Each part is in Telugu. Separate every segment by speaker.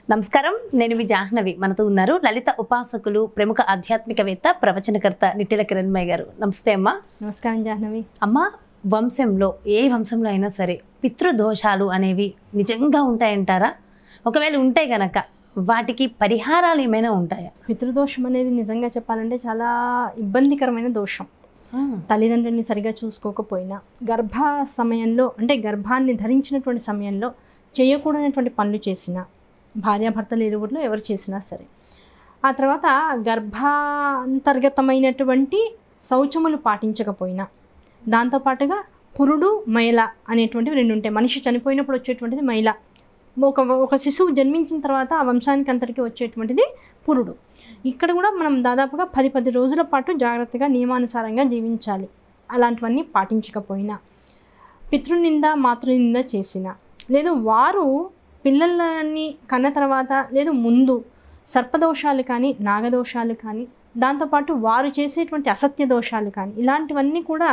Speaker 1: నమస్కారం నేను మీ జాహ్నవి మనతో ఉన్నారు లలిత ఉపాసకులు ప్రముఖ ఆధ్యాత్మికవేత్త ప్రవచనకర్త నిట్టిల కిరణ్మయ్య గారు నమస్తే అమ్మా
Speaker 2: నమస్కారం జాహ్నవి
Speaker 1: అమ్మ వంశంలో ఏ వంశంలో అయినా సరే పితృదోషాలు అనేవి నిజంగా ఉంటాయంటారా ఒకవేళ ఉంటే గనక వాటికి పరిహారాలు ఏమైనా ఉంటాయా
Speaker 2: పితృదోషం అనేది నిజంగా చెప్పాలంటే చాలా ఇబ్బందికరమైన దోషం తల్లిదండ్రుల్ని సరిగా చూసుకోకపోయినా గర్భ సమయంలో అంటే గర్భాన్ని ధరించినటువంటి సమయంలో చేయకూడనటువంటి పనులు చేసిన భార్యాభర్తలు ఇరువురిలో ఎవరు చేసినా సరే ఆ తర్వాత గర్భాంతర్గతమైనటువంటి శౌచములు పాటించకపోయినా దాంతోపాటుగా పురుడు మైల అనేటువంటివి రెండు ఉంటాయి మనిషి చనిపోయినప్పుడు వచ్చేటువంటిది మైల ఒక ఒక శిశువు జన్మించిన తర్వాత ఆ వంశానికి అంతటికి వచ్చేటువంటిది పురుడు ఇక్కడ కూడా మనం దాదాపుగా పది పది రోజుల పాటు జాగ్రత్తగా నియమానుసారంగా జీవించాలి అలాంటివన్నీ పాటించకపోయినా పితృనింద మాతృనింద చేసిన లేదు వారు పిల్లలని కన్న తర్వాత లేదు ముందు సర్పదోషాలు కానీ నాగదోషాలు కానీ దాంతోపాటు వారు చేసేటువంటి అసత్య దోషాలు కానీ ఇలాంటివన్నీ కూడా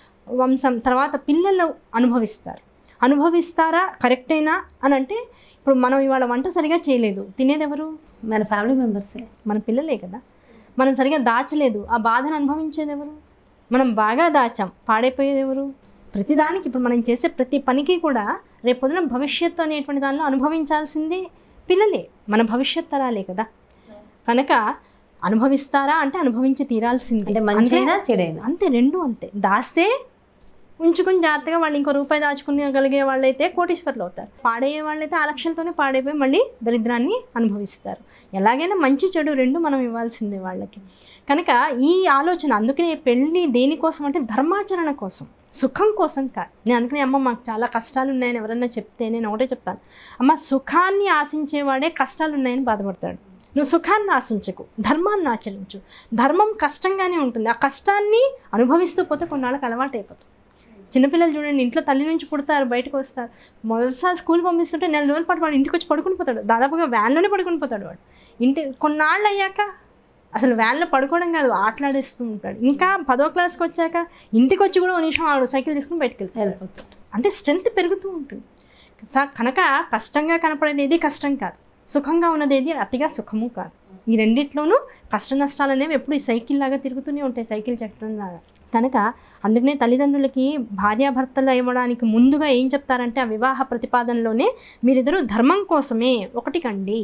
Speaker 2: వంశం తర్వాత పిల్లలు అనుభవిస్తారు అనుభవిస్తారా కరెక్టేనా అని అంటే ఇప్పుడు మనం ఇవాళ వంట సరిగా చేయలేదు తినేది ఎవరు
Speaker 1: మన ఫ్యామిలీ మెంబర్సే
Speaker 2: మన పిల్లలే కదా మనం సరిగా దాచలేదు ఆ బాధను అనుభవించేది ఎవరు మనం బాగా దాచాం పాడైపోయేది ఎవరు ప్రతిదానికి ఇప్పుడు మనం చేసే ప్రతి పనికి కూడా రేపొద్దున భవిష్యత్తు అనేటువంటి దానిలో అనుభవించాల్సింది పిల్లలే మన భవిష్యత్ తరాలే కదా కనుక అనుభవిస్తారా అంటే అనుభవించి తీరాల్సింది
Speaker 1: అంటే మంచైనా చెడైనా
Speaker 2: అంతే రెండు అంతే దాస్తే ఉంచుకుని జాగ్రత్తగా వాళ్ళు ఇంకో రూపాయి దాచుకునగలిగే వాళ్ళైతే కోటీశ్వర్లు అవుతారు పాడయ్యే వాళ్ళైతే ఆ లక్షలతోనే పాడైపోయి మళ్ళీ దరిద్రాన్ని అనుభవిస్తారు ఎలాగైనా మంచి చెడు రెండు మనం ఇవ్వాల్సిందే వాళ్ళకి కనుక ఈ ఆలోచన అందుకనే పెళ్ళి దేనికోసం అంటే ధర్మాచరణ కోసం సుఖం కోసం కాదు నేను అందుకనే అమ్మ మాకు చాలా కష్టాలు ఉన్నాయని ఎవరన్నా చెప్తే నేను ఒకటే చెప్తాను అమ్మ సుఖాన్ని ఆశించేవాడే కష్టాలు ఉన్నాయని బాధపడతాడు నువ్వు సుఖాన్ని ఆశించకు ధర్మాన్ని ఆచరించు ధర్మం కష్టంగానే ఉంటుంది ఆ కష్టాన్ని అనుభవిస్తూ పోతే కొన్నాళ్ళకి అలవాటు అయిపోతుంది చిన్నపిల్లలు చూడండి ఇంట్లో తల్లి నుంచి పుడతారు బయటకు వస్తారు మొదటిసారి స్కూల్ పంపిస్తుంటే నెల రోజుల పాటు వాడు ఇంటికి వచ్చి పడుకుని పోతాడు దాదాపుగా వ్యాన్లోనే పడుకుని పోతాడు వాడు ఇంటి కొన్నాళ్ళు అయ్యాక అసలు వ్యాన్లో పడుకోవడం కాదు ఆటలాడేస్తూ ఉంటాడు ఇంకా పదో క్లాస్కి వచ్చాక ఇంటికి వచ్చి కూడా ఒక నిమిషం ఆడు సైకిల్ తీసుకుని బయటకు వెళ్తాడు
Speaker 1: వెళ్ళిపోతుంది
Speaker 2: అంటే స్ట్రెంత్ పెరుగుతూ ఉంటుంది సా కనుక కష్టంగా కనపడేది ఏది కష్టం కాదు సుఖంగా ఉన్నది ఏది అతిగా సుఖము కాదు ఈ రెండిట్లోనూ కష్ట నష్టాలు అనేవి ఎప్పుడు ఈ సైకిల్ లాగా తిరుగుతూనే ఉంటాయి సైకిల్ చక్రం లాగా కనుక అందుకనే తల్లిదండ్రులకి భార్యాభర్తలు ఇవ్వడానికి ముందుగా ఏం చెప్తారంటే ఆ వివాహ ప్రతిపాదనలోనే మీరిద్దరూ ధర్మం కోసమే ఒకటి కండి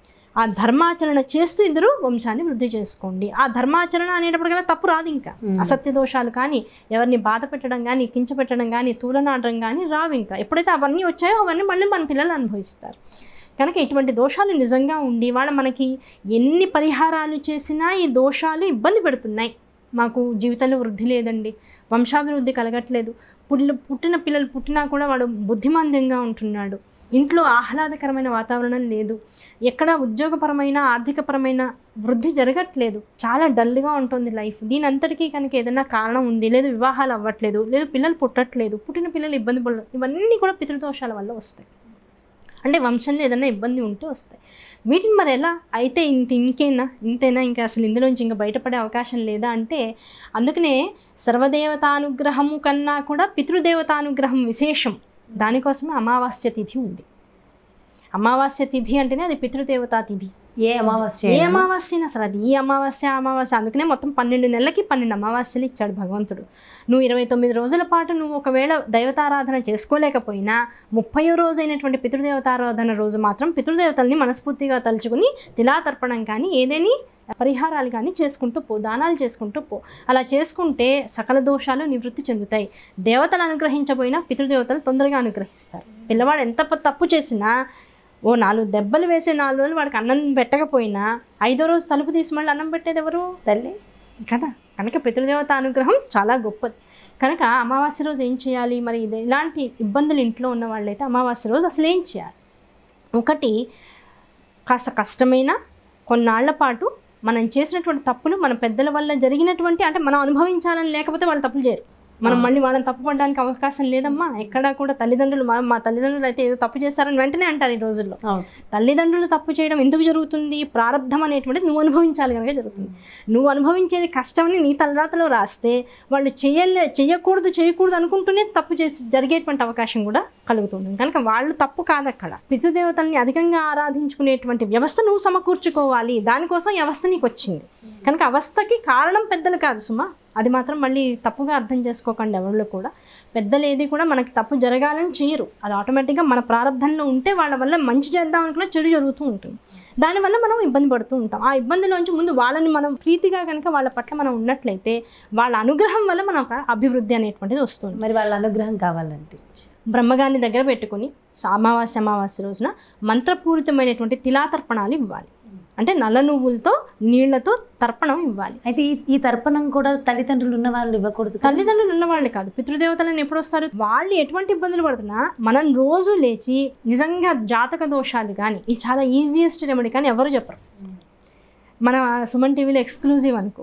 Speaker 2: ఆ ధర్మాచరణ చేస్తూ ఇద్దరు వంశాన్ని వృద్ధి చేసుకోండి ఆ ధర్మాచరణ అనేటప్పటికల్లా తప్పు రాదు ఇంకా
Speaker 1: మ్మ్.
Speaker 2: అసత్య దోషాలు కానీ ఎవరిని బాధ పెట్టడం కానీ కించపెట్టడం కానీ తూలనాడడం కానీ రావు ఇంకా ఎప్పుడైతే అవన్నీ వచ్చాయో అవన్నీ మళ్ళీ మన పిల్లలు అనుభవిస్తారు కనుక ఇటువంటి దోషాలు నిజంగా ఉండి వాళ్ళ మనకి ఎన్ని పరిహారాలు చేసినా ఈ దోషాలు ఇబ్బంది పెడుతున్నాయి మాకు జీవితంలో వృద్ధి లేదండి వంశాభివృద్ధి కలగట్లేదు పుల్ల పుట్టిన పిల్లలు పుట్టినా కూడా వాడు బుద్ధిమాంద్యంగా ఉంటున్నాడు ఇంట్లో ఆహ్లాదకరమైన వాతావరణం లేదు ఎక్కడ ఉద్యోగపరమైన ఆర్థికపరమైన వృద్ధి జరగట్లేదు చాలా డల్గా ఉంటుంది లైఫ్ దీని అంతటికీ కనుక ఏదైనా కారణం ఉంది లేదు వివాహాలు అవ్వట్లేదు లేదు పిల్లలు పుట్టట్లేదు పుట్టిన పిల్లలు ఇబ్బంది పడ ఇవన్నీ కూడా పితృదోషాల వల్ల వస్తాయి అంటే వంశంలో ఏదైనా ఇబ్బంది ఉంటే వస్తాయి వీటిని మరి ఎలా అయితే ఇంత ఇంకేనా ఇంతేనా ఇంకా అసలు ఇందులోంచి ఇంకా బయటపడే అవకాశం లేదా అంటే అందుకనే సర్వదేవతానుగ్రహము కన్నా కూడా పితృదేవతానుగ్రహం విశేషం దానికోసమే అమావాస్య తిథి ఉంది అమావాస్య తిథి అంటేనే అది పితృదేవతా తిథి
Speaker 1: ఏ అమావాస్య
Speaker 2: ఏ
Speaker 1: అయినా?
Speaker 2: అమావాస్య అసలు అది ఈ అమావాస్య ఆ అమావాస్య అందుకనే మొత్తం పన్నెండు నెలలకి పన్నెండు అమావాస్యలు ఇచ్చాడు భగవంతుడు నువ్వు ఇరవై తొమ్మిది రోజుల పాటు నువ్వు ఒకవేళ దైవతారాధన చేసుకోలేకపోయినా ముప్పయో రోజు అయినటువంటి పితృదేవతారాధన రోజు మాత్రం పితృదేవతల్ని మనస్ఫూర్తిగా తలుచుకుని తిలాతర్పణం కానీ ఏదేని పరిహారాలు కానీ చేసుకుంటూ పో దానాలు చేసుకుంటూ పో అలా చేసుకుంటే సకల దోషాలు నివృత్తి చెందుతాయి దేవతలు అనుగ్రహించబోయినా పితృదేవతలు తొందరగా అనుగ్రహిస్తారు పిల్లవాడు ఎంత ప- తప్పు చేసినా ఓ నాలుగు దెబ్బలు వేసే నాలుగు రోజులు వాడికి అన్నం పెట్టకపోయినా ఐదో రోజు తలుపు తీసి మళ్ళీ అన్నం పెట్టేది ఎవరు
Speaker 1: తల్లి
Speaker 2: కదా కనుక పితృదేవత అనుగ్రహం చాలా గొప్పది కనుక అమావాస్య రోజు ఏం చేయాలి మరి ఇది ఇలాంటి ఇబ్బందులు ఇంట్లో ఉన్న వాళ్ళైతే అమావాస్య రోజు అసలు ఏం చేయాలి ఒకటి కాస్త కష్టమైన కొన్నాళ్ల పాటు మనం చేసినటువంటి తప్పులు మన పెద్దల వల్ల జరిగినటువంటి అంటే మనం అనుభవించాలని లేకపోతే వాళ్ళు తప్పులు చేయరు మనం మళ్ళీ వాళ్ళని తప్పుపడడానికి అవకాశం లేదమ్మా ఎక్కడా కూడా తల్లిదండ్రులు మా మా తల్లిదండ్రులు అయితే ఏదో తప్పు చేశారని వెంటనే అంటారు ఈ రోజుల్లో
Speaker 1: అవును
Speaker 2: తల్లిదండ్రులు తప్పు చేయడం ఎందుకు జరుగుతుంది ప్రారంధం అనేటువంటిది నువ్వు అనుభవించాలి కనుక జరుగుతుంది నువ్వు అనుభవించేది కష్టమని నీ తలరాతలో రాస్తే వాళ్ళు చేయలే చేయకూడదు చేయకూడదు అనుకుంటూనే తప్పు చేసి జరిగేటువంటి అవకాశం కూడా కలుగుతుంది కనుక వాళ్ళు తప్పు కాదు అక్కడ పితృదేవతల్ని అధికంగా ఆరాధించుకునేటువంటి వ్యవస్థ నువ్వు సమకూర్చుకోవాలి దానికోసం ఈ వ్యవస్థ నీకు వచ్చింది కనుక అవస్థకి కారణం పెద్దలు కాదు సుమా అది మాత్రం మళ్ళీ తప్పుగా అర్థం చేసుకోకండి ఎవరిలో కూడా పెద్దలు ఏది కూడా మనకి తప్పు జరగాలని చేయరు అది ఆటోమేటిక్గా మన ప్రారంభంలో ఉంటే వాళ్ళ వల్ల మంచి చేద్దాం అనుకున్న చెడు జరుగుతూ ఉంటుంది దానివల్ల మనం ఇబ్బంది పడుతూ ఉంటాం ఆ ఇబ్బందిలోంచి ముందు వాళ్ళని మనం ప్రీతిగా కనుక వాళ్ళ పట్ల మనం ఉన్నట్లయితే వాళ్ళ అనుగ్రహం వల్ల మనకు అభివృద్ధి అనేటువంటిది వస్తుంది
Speaker 1: మరి వాళ్ళ అనుగ్రహం కావాలంటే
Speaker 2: బ్రహ్మగారిని దగ్గర పెట్టుకుని అమావాస్య అమావాస్య రోజున మంత్రపూరితమైనటువంటి తిలాతర్పణాలు ఇవ్వాలి అంటే నల్ల నువ్వులతో నీళ్లతో తర్పణం ఇవ్వాలి
Speaker 1: అయితే ఈ ఈ తర్పణం కూడా తల్లిదండ్రులు ఉన్న వాళ్ళు ఇవ్వకూడదు కదా?
Speaker 2: తల్లిదండ్రులు ఉన్నవాళ్ళు కాదు పితృదేవతలను ఎప్పుడు వస్తారు వాళ్ళు ఎటువంటి ఇబ్బందులు పడుతున్నా మనం రోజు లేచి నిజంగా జాతక దోషాలు కానీ ఇది చాలా ఈజియెస్ట్ రెమెడీ కానీ ఎవరు చెప్పరు మన సుమన్ టీవీలో ఎక్స్క్లూజివ్ అనుకో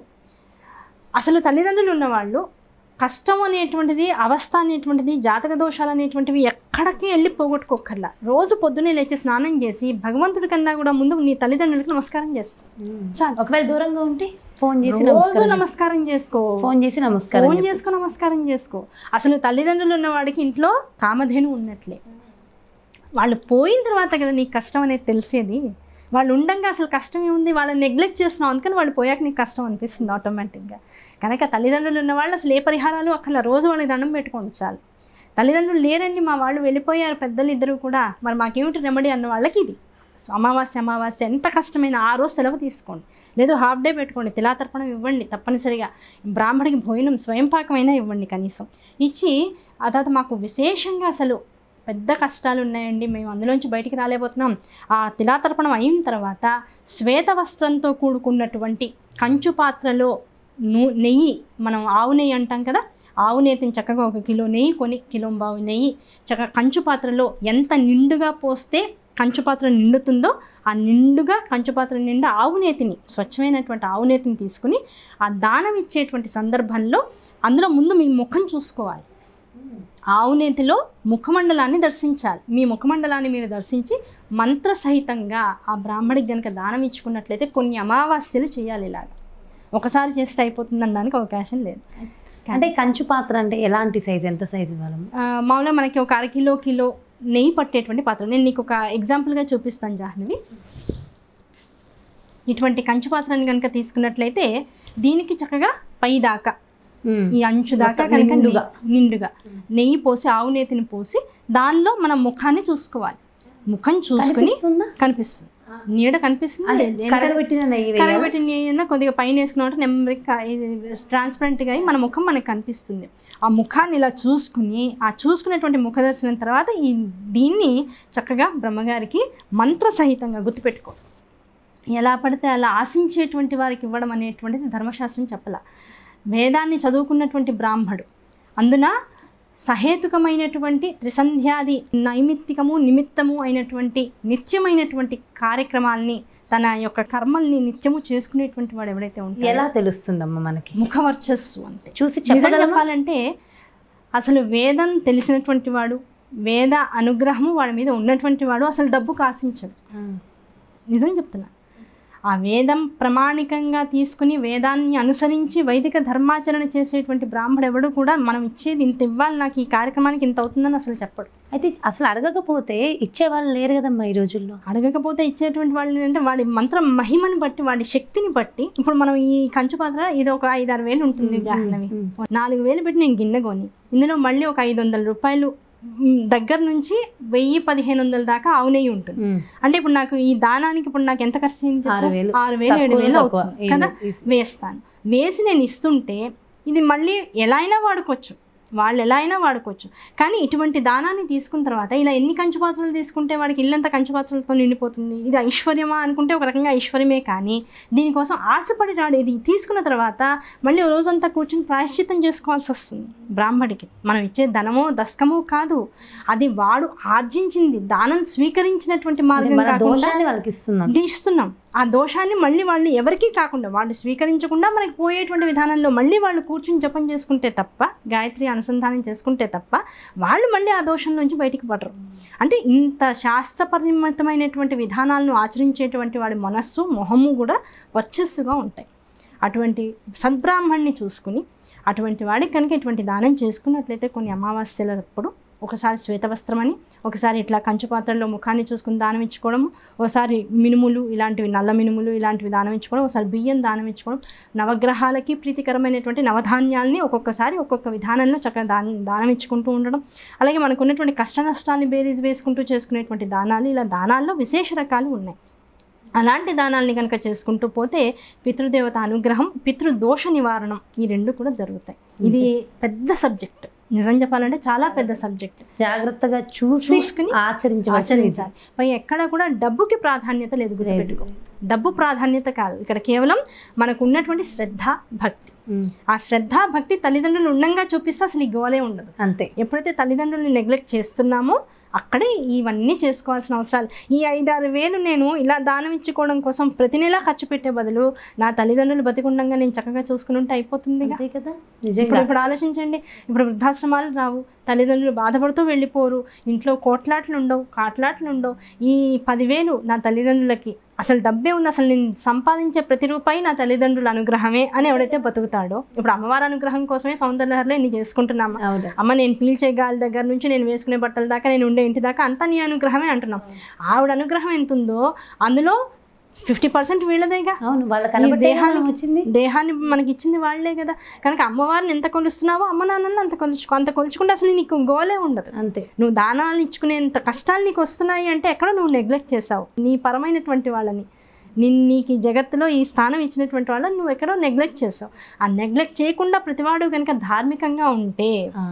Speaker 2: అసలు తల్లిదండ్రులు ఉన్నవాళ్ళు కష్టం అనేటువంటిది అవస్థ అనేటువంటిది జాతక దోషాలు అనేటువంటివి ఎక్కడికి వెళ్ళి పోగొట్టుకోకర్లా రోజు పొద్దున్నే లేచి స్నానం చేసి భగవంతుడి కన్నా కూడా ముందు నీ తల్లిదండ్రులకి నమస్కారం చేసుకో చాలు
Speaker 1: ఒకవేళ దూరంగా ఉంటే ఫోన్ చేసి
Speaker 2: రోజు
Speaker 1: నమస్కారం
Speaker 2: నమస్కారం చేసుకో
Speaker 1: ఫోన్ చేసి నమస్కారం
Speaker 2: ఫోన్
Speaker 1: చెప్పు.
Speaker 2: చేసుకో నమస్కారం చేసుకో అసలు తల్లిదండ్రులు ఉన్న వాడికి ఇంట్లో కామధేను ఉన్నట్లే వాళ్ళు పోయిన తర్వాత కదా నీకు కష్టం అనేది తెలిసేది వాళ్ళు ఉండంగా అసలు కష్టం ఏముంది వాళ్ళని నెగ్లెక్ట్ చేస్తున్నావు అందుకని వాళ్ళు పోయాక నీకు కష్టం అనిపిస్తుంది ఆటోమేటిక్గా కనుక తల్లిదండ్రులు ఉన్న వాళ్ళు అసలు ఏ పరిహారాలు అక్కడ రోజు వాళ్ళకి దండం పెట్టుకోండి చాలు తల్లిదండ్రులు లేరండి మా వాళ్ళు వెళ్ళిపోయారు పెద్దలు ఇద్దరు కూడా మరి మాకేమిటి రెమెడీ అన్న వాళ్ళకి ఇది సో అమావాస్య అమావాస్య ఎంత కష్టమైన ఆ రోజు సెలవు తీసుకోండి లేదు హాఫ్ డే పెట్టుకోండి తిలాతర్పణం ఇవ్వండి తప్పనిసరిగా బ్రాహ్మడికి భోజనం స్వయం పాకమైనా ఇవ్వండి కనీసం ఇచ్చి ఆ తర్వాత మాకు విశేషంగా అసలు పెద్ద కష్టాలు ఉన్నాయండి మేము అందులోంచి బయటికి రాలేకపోతున్నాం ఆ తిలాతర్పణం అయిన తర్వాత శ్వేత వస్త్రంతో కూడుకున్నటువంటి కంచు పాత్రలో నూ నెయ్యి మనం ఆవు నెయ్యి అంటాం కదా ఆవు నేతిని చక్కగా ఒక కిలో నెయ్యి కొని కిలో బావు నెయ్యి చక్కగా కంచు పాత్రలో ఎంత నిండుగా పోస్తే కంచు పాత్ర నిండుతుందో ఆ నిండుగా కంచు పాత్ర నిండా ఆవు నేతిని స్వచ్ఛమైనటువంటి ఆవు నేతిని తీసుకుని ఆ దానం ఇచ్చేటువంటి సందర్భంలో అందులో ముందు మీ ముఖం చూసుకోవాలి ఆవు నేతిలో ముఖమండలాన్ని దర్శించాలి మీ ముఖమండలాన్ని మీరు దర్శించి మంత్రసహితంగా ఆ బ్రాహ్మడికి కనుక దానం ఇచ్చుకున్నట్లయితే కొన్ని అమావాస్యలు చేయాలి ఇలాగ ఒకసారి చేస్తే అయిపోతుంది అనడానికి అవకాశం లేదు
Speaker 1: అంటే కంచు పాత్ర అంటే ఎలాంటి సైజ్ ఎంత సైజ్ ఇవ్వాలి
Speaker 2: ఆ, మామూలుగా మనకి ఒక అర కిలో కిలో నెయ్యి పట్టేటువంటి పాత్ర నేను నీకు ఒక ఎగ్జాంపుల్గా చూపిస్తాను జాహ్నవి ఇటువంటి కంచు పాత్రని కనుక తీసుకున్నట్లయితే దీనికి చక్కగా పై దాకా ఈ అంచు దాకా
Speaker 1: మొత్తం
Speaker 2: కనుక
Speaker 1: నిండుగా.
Speaker 2: నెయ్యి- నిండుగా నెయ్యి పోసి ఆవు నేతిని పోసి దానిలో మనం ముఖాన్ని చూసుకోవాలి ముఖం చూసుకుని
Speaker 1: కనిపిస్తుందా?
Speaker 2: కనిపిస్తుంది నీడ కనిపిస్తుంది
Speaker 1: అదే
Speaker 2: ఎందుకంటే
Speaker 1: కరగబెట్టిన నెయ్యి వేయాలా?
Speaker 2: కరగబెట్టిన నెయ్యి అన్నా కొద్దిగా పైన వేసుకున్నట్టు నెమ్మదిగా ఇది ట్రాన్స్పరెంట్గా అయ్యి మన ముఖం మనకు కనిపిస్తుంది ఆ ముఖాన్ని ఇలా చూసుకుని ఆ చూసుకునేటువంటి ముఖ దర్శనం తర్వాత ఈ దీన్ని చక్కగా బ్రహ్మగారికి మంత్రసహితంగా గుర్తుపెట్టుకో ఎలా పడితే అలా ఆశించేటువంటి వారికి ఇవ్వడం అనేటువంటిది ధర్మశాస్త్రం చెప్పల వేదాన్ని చదువుకున్నటువంటి బ్రాహ్మడు అందున సహేతుకమైనటువంటి త్రిసంధ్యాది నైమిత్తికము నిమిత్తము అయినటువంటి నిత్యమైనటువంటి కార్యక్రమాల్ని తన యొక్క కర్మల్ని నిత్యము చేసుకునేటువంటి వాడు ఎవడైతే ఉంటాడో
Speaker 1: ఎలా తెలుస్తుందమ్మా మనకి
Speaker 2: ముఖవర్చస్సు అంతే
Speaker 1: చూసి
Speaker 2: నిజం
Speaker 1: చెప్పగలమా
Speaker 2: చెప్పాలంటే అసలు వేదం తెలిసినటువంటి వాడు వేద అనుగ్రహము వాడి మీద ఉన్నటువంటి వాడు అసలు డబ్బుకు ఆశించడు నిజం చెప్తున్నా ఆ వేదం ప్రామాణికంగా తీసుకుని వేదాన్ని అనుసరించి వైదిక ధర్మాచరణ చేసేటువంటి బ్రాహ్మడు ఎవడు కూడా మనం ఇచ్చేది ఇంత ఇవ్వాలి నాకు ఈ కార్యక్రమానికి ఇంత అవుతుందని అసలు చెప్పడు
Speaker 1: అయితే అసలు అడగకపోతే ఇచ్చేవాళ్ళు లేరు కదమ్మా ఈ రోజుల్లో
Speaker 2: అడగకపోతే ఇచ్చేటువంటి వాళ్ళు అంటే వాడి మంత్ర మహిమని బట్టి వాడి శక్తిని బట్టి ఇప్పుడు మనం ఈ కంచు పాత్ర ఇది ఒక ఐదు ఆరు వేలు ఉంటుంది జాహ్నవి
Speaker 1: ఉమ్.
Speaker 2: నాలుగు వేలు పెట్టి నేను గిన్నె కొని ఇందులో మళ్ళీ ఒక ఐదు వందల రూపాయలు మ్, దగ్గర నుంచి వెయ్యి పదిహేను వందల దాకా ఆవు నెయ్యి ఉంటుంది
Speaker 1: ఉమ్.
Speaker 2: అంటే ఇప్పుడు నాకు ఈ దానానికి ఇప్పుడు నాకు ఎంత ఖర్చు అయింది చెప్పు?
Speaker 1: ఆరు వేలు.
Speaker 2: ఆరు వేలు ఏడు
Speaker 1: తక్కువ,
Speaker 2: వేలు
Speaker 1: తక్కువ.
Speaker 2: అవుతుంది
Speaker 1: ఈ-
Speaker 2: కదా
Speaker 1: ఈ-
Speaker 2: వేస్తాను వేసి నేను ఇస్తుంటే ఇది మళ్ళీ ఎలా అయినా వాడుకోవచ్చు వాళ్ళు ఎలా అయినా వాడుకోవచ్చు కానీ ఇటువంటి దానాన్ని తీసుకున్న తర్వాత ఇలా ఎన్ని కంచు పాత్రలు తీసుకుంటే వాడికి ఇల్లంతా కంచు పాత్రలతో నిండిపోతుంది ఇది ఐశ్వర్యమా అనుకుంటే ఒక రకంగా ఐశ్వర్యమే కానీ దీనికోసం ఆశపడి రాడు ఇది తీసుకున్న తర్వాత మళ్ళీ ఓ రోజంతా కూర్చుని ప్రాయశ్చిత్తం చేసుకోవాల్సి వస్తుంది బ్రాహ్మడికి మనం ఇచ్చే ధనమో దశకమో కాదు అది వాడు ఆర్జించింది దానం స్వీకరించినటువంటి
Speaker 1: అంటే
Speaker 2: మార్గం
Speaker 1: మన
Speaker 2: కాకుండా
Speaker 1: దోషాన్ని వాళ్ళకి ఇస్తున్నాం
Speaker 2: ఇది ఇస్తున్నాం ఆ దోషాన్ని మళ్ళీ వాళ్ళు ఎవరికీ కాకుండా వాళ్ళు స్వీకరించకుండా మనకి పోయేటువంటి విధానంలో మళ్ళీ వాళ్ళు కూర్చుని జపం చేసుకుంటే తప్ప గాయత్రి అనుసంధానం చేసుకుంటే తప్ప వాళ్ళు మళ్ళీ ఆ దోషం నుంచి బయటికి పడరు అంటే ఇంత శాస్త్రపరిమితమైనటువంటి విధానాలను ఆచరించేటువంటి వాడి మనస్సు మొహము కూడా వర్చస్సుగా ఉంటాయి అటువంటి సద్బ్రాహ్మణ్ణి చూసుకుని అటువంటి వాడికి కనుక ఇటువంటి దానం చేసుకున్నట్లయితే కొన్ని అమావాస్యలప్పుడు ఒకసారి శ్వేతవస్త్రమని ఒకసారి ఇట్లా కంచు పాత్రలో ముఖాన్ని చూసుకుని దానం ఇచ్చుకోవడము ఒకసారి మినుములు ఇలాంటివి నల్ల మినుములు ఇలాంటివి దానం ఇచ్చుకోవడం ఒకసారి బియ్యం దానం ఇచ్చుకోవడం నవగ్రహాలకి ప్రీతికరమైనటువంటి నవధాన్యాల్ని ఒక్కొక్కసారి ఒక్కొక్క విధానంలో చక్కగా దానం దానం ఇచ్చుకుంటూ ఉండడం అలాగే మనకు ఉన్నటువంటి కష్ట నష్టాన్ని బేరీజ్ వేసుకుంటూ చేసుకునేటువంటి దానాలు ఇలా దానాల్లో విశేష రకాలు ఉన్నాయి అలాంటి దానాల్ని కనుక చేసుకుంటూ పోతే పితృదేవత అనుగ్రహం పితృదోష నివారణం ఈ రెండు కూడా జరుగుతాయి ఇది పెద్ద సబ్జెక్ట్ నిజం చెప్పాలంటే చాలా పెద్ద సబ్జెక్ట్
Speaker 1: జాగ్రత్తగా చూసి
Speaker 2: చూసుకుని
Speaker 1: ఆచరించవచ్చు
Speaker 2: ఆచరించాలి పై ఎక్కడ కూడా డబ్బుకి ప్రాధాన్యత లేదు గుర్తుపెట్టుకో డబ్బు ప్రాధాన్యత కాదు ఇక్కడ కేవలం మనకు ఉన్నటువంటి శ్రద్ధ భక్తి ఆ శ్రద్ధ భక్తి తల్లిదండ్రులు ఉండంగా చూపిస్తే అసలు ఈ గోలే ఉండదు
Speaker 1: అంతే
Speaker 2: ఎప్పుడైతే తల్లిదండ్రుల్ని నెగ్లెక్ట్ చేస్తున్నామో అక్కడే ఇవన్నీ చేసుకోవాల్సిన అవసరాలు ఈ ఐదారు వేలు నేను ఇలా దానం ఇచ్చుకోవడం కోసం ప్రతి నెలా ఖర్చు పెట్టే బదులు నా తల్లిదండ్రులు బతికుండంగా నేను చక్కగా చూసుకుని ఉంటే అయిపోతుంది
Speaker 1: అంతే కదా
Speaker 2: ఇప్పుడు
Speaker 1: నిజంగా
Speaker 2: ఇప్పుడు ఆలోచించండి ఇప్పుడు వృద్ధాశ్రమాలు రావు తల్లిదండ్రులు బాధపడుతూ వెళ్ళిపోరు ఇంట్లో కోట్లాట్లు ఉండవు కాట్లాట్లు ఉండవు ఈ పదివేలు నా తల్లిదండ్రులకి అసలు డబ్బే ఉంది అసలు నేను సంపాదించే ప్రతి రూపాయి నా తల్లిదండ్రుల అనుగ్రహమే అని ఎవడైతే బతుకుతాడో ఇప్పుడు అమ్మవారి అనుగ్రహం కోసమే సౌందర్యహరలో ఇన్ని చేసుకుంటున్నామా
Speaker 1: అవును
Speaker 2: అమ్మ నేను పీల్చే గాలి దగ్గర నుంచి నేను వేసుకునే బట్టల దాకా నేను ఉండే ఇంటి దాకా అంతా నీ అనుగ్రహమే అంటున్నాం ఆవిడ అనుగ్రహం ఎంత ఉందో అందులో ఫిఫ్టీ పర్సెంట్ వీళ్ళదేగా
Speaker 1: అవును వాళ్ళ
Speaker 2: ఈ
Speaker 1: కనబడే
Speaker 2: దేహానికి
Speaker 1: వచ్చింది
Speaker 2: దేహాన్ని మనకి ఇచ్చింది వాళ్ళే కదా కనుక అమ్మవారిని ఎంత కొలుస్తున్నావో అమ్మ నాన్నని అంత కొలుచుకో అంత కొలుచుకుంటే అసలు నీకు గోలే ఉండదు
Speaker 1: అంతే
Speaker 2: నువ్వు దానాలు ఇచ్చుకునేంత కష్టాలు నీకు వస్తున్నాయి అంటే ఎక్కడో నువ్వు నెగ్లెక్ట్ చేసావు నీ పరమైనటువంటి వాళ్ళని నిన్ నీకు ఈ జగత్తులో ఈ స్థానం ఇచ్చినటువంటి వాళ్ళని నువ్వు ఎక్కడో నెగ్లెక్ట్ చేసావు ఆ నెగ్లెక్ట్ చేయకుండా ప్రతివాడు కనుక ధార్మికంగా ఉంటే
Speaker 1: ఆ,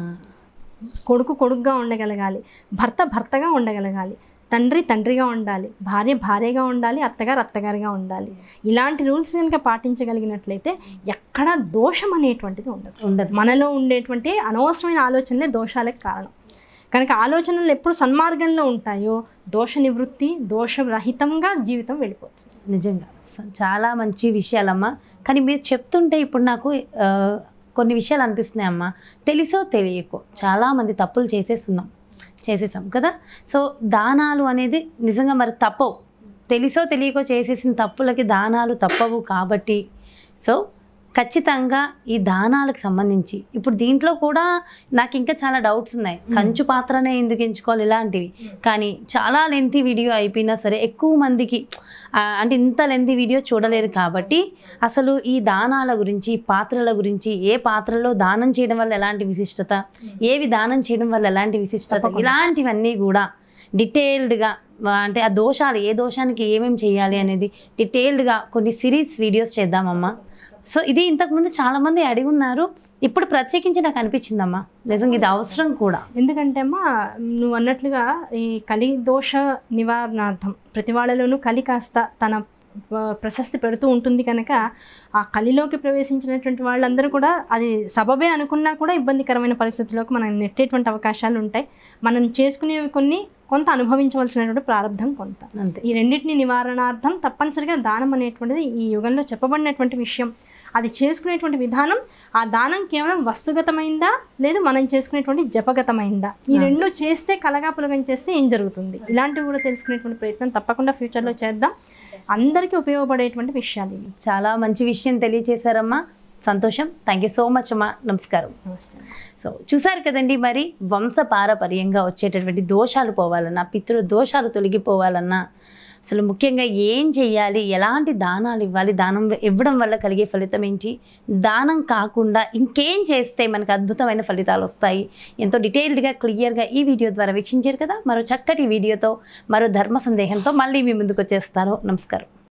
Speaker 2: కొడుకు కొడుకుగా ఉండగలగాలి భర్త భర్తగా ఉండగలగాలి తండ్రి తండ్రిగా ఉండాలి భార్య భార్యగా ఉండాలి అత్తగారు అత్తగారిగా ఉండాలి ఇలాంటి రూల్స్ కనుక పాటించగలిగినట్లయితే ఎక్కడ దోషం అనేటువంటిది ఉండదు
Speaker 1: ఉండదు
Speaker 2: మనలో ఉండేటువంటి అనవసరమైన ఆలోచనలే దోషాలకు కారణం కనుక ఆలోచనలు ఎప్పుడు సన్మార్గంలో ఉంటాయో దోష నివృత్తి దోషరహితంగా జీవితం వెళ్ళిపోతుంది
Speaker 1: నిజంగా చాలా మంచి విషయాలమ్మా కానీ మీరు చెప్తుంటే ఇప్పుడు నాకు ఆ, కొన్ని విషయాలు అనిపిస్తున్నాయి అమ్మా తెలిసో తెలియకో చాలామంది తప్పులు చేసేస్తున్నాం చేసేసాం కదా సో దానాలు అనేది నిజంగా మరి తప్పవు తెలిసో తెలియకో చేసేసిన తప్పులకి దానాలు తప్పవు కాబట్టి సో ఖచ్చితంగా ఈ దానాలకు సంబంధించి ఇప్పుడు దీంట్లో కూడా నాకు ఇంకా చాలా డౌట్స్ ఉన్నాయి కంచు పాత్రనే ఎందుకు ఎంచుకోవాలి ఇలాంటివి కానీ చాలా లెంతీ వీడియో అయిపోయినా సరే ఎక్కువ మందికి ఆ, అంటే ఇంత లెంతీ వీడియో చూడలేరు కాబట్టి అసలు ఈ దానాల గురించి ఈ పాత్రల గురించి ఏ పాత్రలో దానం చేయడం వల్ల ఎలాంటి విశిష్టత ఏవి దానం చేయడం వల్ల ఎలాంటి విశిష్టత
Speaker 2: తప్పకుండా.
Speaker 1: ఇలాంటివన్నీ కూడా డీటెయిల్డ్గా అంటే ఆ దోషాలు ఏ దోషానికి ఏమేమి చేయాలి అనేది డీటెయిల్డ్గా కొన్ని సిరీస్ వీడియోస్ చేద్దామమ్మా సో ఇది ఇంతకుముందు చాలామంది అడిగి ఉన్నారు ఇప్పుడు ప్రత్యేకించి నాకు అనిపించిందమ్మా నిజంగా ఇది అవసరం కూడా
Speaker 2: ఎందుకంటే అమ్మా నువ్వు అన్నట్లుగా ఈ కలి దోష నివారణార్థం ప్రతి వాళ్ళలోనూ కలి కాస్త తన ప- ప్రశస్తి పెడుతూ ఉంటుంది కనుక ఆ కలిలోకి ప్రవేశించినటువంటి వాళ్ళందరూ కూడా అది సబబే అనుకున్నా కూడా ఇబ్బందికరమైన పరిస్థితుల్లోకి మనం నెట్టేటువంటి అవకాశాలు ఉంటాయి మనం చేసుకునేవి కొన్ని కొంత అనుభవించవలసినటువంటి ప్రారంభం కొంత
Speaker 1: అంతే
Speaker 2: ఈ రెండింటిని నివారణార్థం తప్పనిసరిగా దానం అనేటువంటిది ఈ యుగంలో చెప్పబడినటువంటి విషయం అది చేసుకునేటువంటి విధానం ఆ దానం కేవలం వస్తుగతమైందా లేదు మనం చేసుకునేటువంటి జపగతమైందా ఈ
Speaker 1: ఆ.
Speaker 2: రెండు చేస్తే కలగా పులగం చేస్తే ఏం జరుగుతుంది ఇలాంటివి కూడా తెలుసుకునేటువంటి ప్రయత్నం తప్పకుండా ఫ్యూచర్లో చేద్దాం అందరికీ ఉపయోగపడేటువంటి విషయాలు ఇవి
Speaker 1: చాలా మంచి విషయం తెలియచేశారమ్మా సంతోషం థ్యాంక్ యూ సో మచ్ అమ్మా నమస్కారం
Speaker 2: నమస్తే
Speaker 1: సో చూసారు కదండి మరి వంశ పారపర్యంగా వచ్చేటటువంటి దోషాలు పోవాలన్నా పితృ దోషాలు తొలగిపోవాలన్నా అసలు ముఖ్యంగా ఏం చేయాలి ఎలాంటి దానాలు ఇవ్వాలి దానం ఇవ్వడం వల్ల కలిగే ఫలితం ఏంటి దానం కాకుండా ఇంకేం చేస్తే మనకు అద్భుతమైన ఫలితాలు వస్తాయి ఎంతో డీటెయిల్డ్గా క్లియర్గా ఈ వీడియో ద్వారా వీక్షించారు కదా మరో చక్కటి వీడియోతో మరో ధర్మ సందేహంతో మళ్ళీ మీ ముందుకు వచ్చేస్తాను నమస్కారం